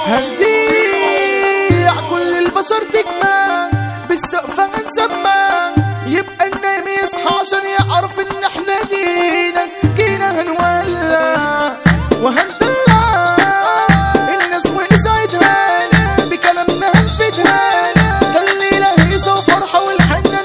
هنزيع كل البشر تجمع بالسقف هنسمع يبقى النايم يصحى عشان يعرف ان احنا جينا جينا هنولع وهندلع الناس ونسعدها بكلامنا هنفيدها ده الليلة هيصة وفرحة والحنة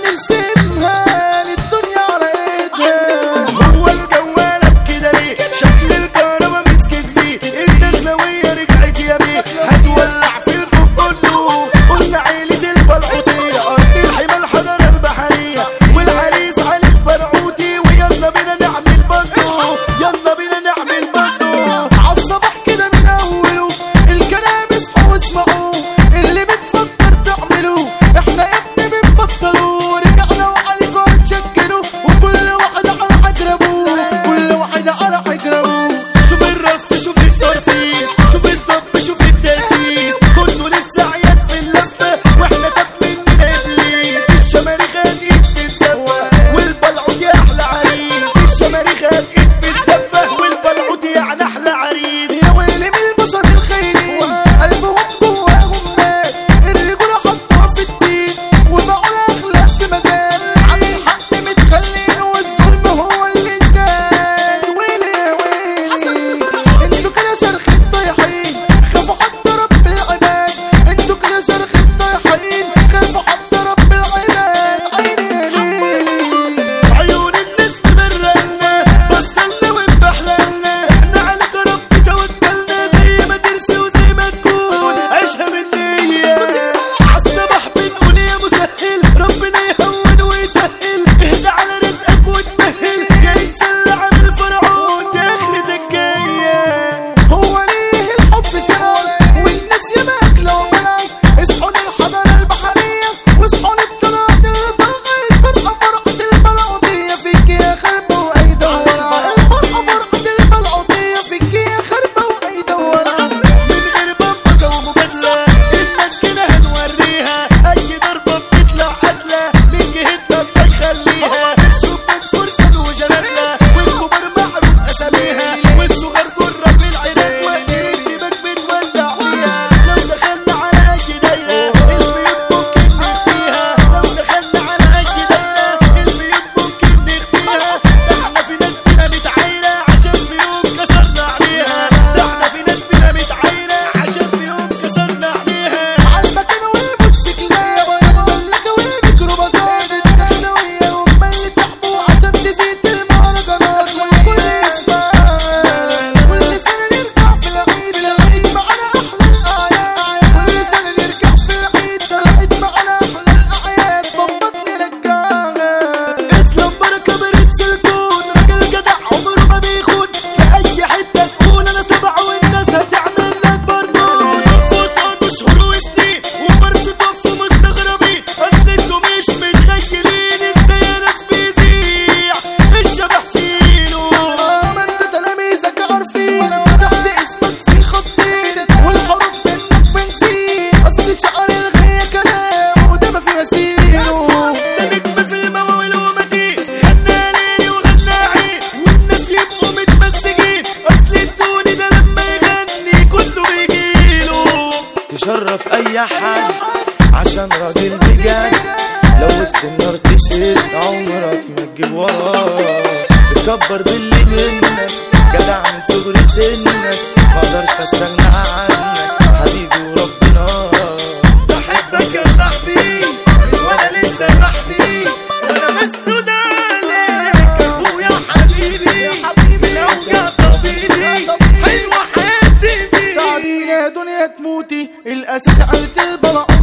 نرسمها للدنيا على ايدها هو الجوالك كده ليه شكل الكهربا مسكت فيه الدخلوية رجعت يا بيه هتولع في الكوب كله قلنا عيلة البلعوطية أرض الحمى الحضارة البحرية والعريس علي البرعوتي ويلا بينا نعمل بندو يلا بينا نعمل بندو عالصباح كده من اوله الكلام اصحوا واسمعوا اللي بتفكر تعمله احنا ابن بنبطلوا رجعنا وعليكم هنشكلوا وكل واحد على حجربه كل واحد على حجربه شوف الرص شوف الترسيس شوف الصب شوف التأسيس كله لسه عيال في اللفة واحنا طب مننا ابليس الشماريخ هتقيد في الزفة والبلعوت يا احلى عريس الشماريخ هتقيد في الزفة والبلعوت يعني احلى عريس يا ويلي من البشر الخاينين قلبهم جواهم مات الرجولة حطوها في الدين وبقوا الاخلاق في مزاج عن الحق متخلين والظلم هو اللي زاد ويلي يا ويلي انتوا كده شرخ طايحين خافوا حتى رب العباد انتوا كده شرخ طايحين خافوا حتى رب العباد عيني يا ليلي عيون الناس تبرلنا بصلنا وانبحللنا احنا عليك رب توكلنا زي ما ترسي وزي ما تكون عيشها بالنية عالصباح بنقول يا مسهل ربنا يهون ويسهل اهدى على رزقك وتمهل يا يتسلى عن الفرعون يا اخرتك جايه هو ليه الحب سماء والناس ياما اكله وملك اصحوا للحضاره البحريه واصحوا للطلعات الطلقه الفرحه فرحه البلعوطيه فيك يا خربه واي دوره الفرحه فرحه البلعوطيه فيك يا خربه واي دوره من غير بمبكة ومجادلة الناس كده هنوريها أي ضربة بتطلع قتلة من جهتنا بنخليها شوف من فرسان وجنابلة والكبار معروف أساميها والصغار جرة في العينات وقتش تبك بتولع فيها لو دخلنا على أي دايرة البيوت ممكن نخفيها لو دخلنا على أي دايرة البيوت ممكن نخفيها ده احنا في ناس بينا متعايرة عشان في يوم كسرنا عليها ده احنا في ناس بينا متعايرة عشان في يوم كسرنا عليها عالمكنه والموتوسيكلات والملاكه والميكروباصات الدخلويه هم اللي تعبوا عشان تزيد المهرجانات والكل يسمع كل سنه نرجع في العيد العيد معانا احلى الاعياد كل سنه نرجع في العيد العيد معانا احلى الاعياد بمبط نرجعها اسلام بركة برد سلكون راجل جدع عمره ما بيخون في اي حتة تقول انا تبعه والناس هتعمل لك برنون وصوت شهور وسنين وبرضه طفوا مستغربين اصل انتوا مش متخيلين ازاي ناس بيذيع الشبح فينه ما انت تلاميذك عارفين تحت اسمك في خطين والحروف منك بنزين اصل شعر الغية كلام وده ما في مسيره ده نجم في المواويل ومتين غنى ليلي وغنى عين والناس يبقوا متمزجين اصل التوني ده لما يغني كله بيجيله تشرف اي حد عشان راجل بجد لو وسط النار تسد عمرك ما تجيب وراه بتكبر باللي منك جدع من صغر سنك ما اقدرش استغنى عنك حبيبي وربنا بحبك يا صاحبي وانا لسه محبي وانا مسدود عليك اخويا حبيبي في الاوجع طبيبي حلوه حياتي بيك تعبينا يا دنيا تموتي الاساس عيلة البلاء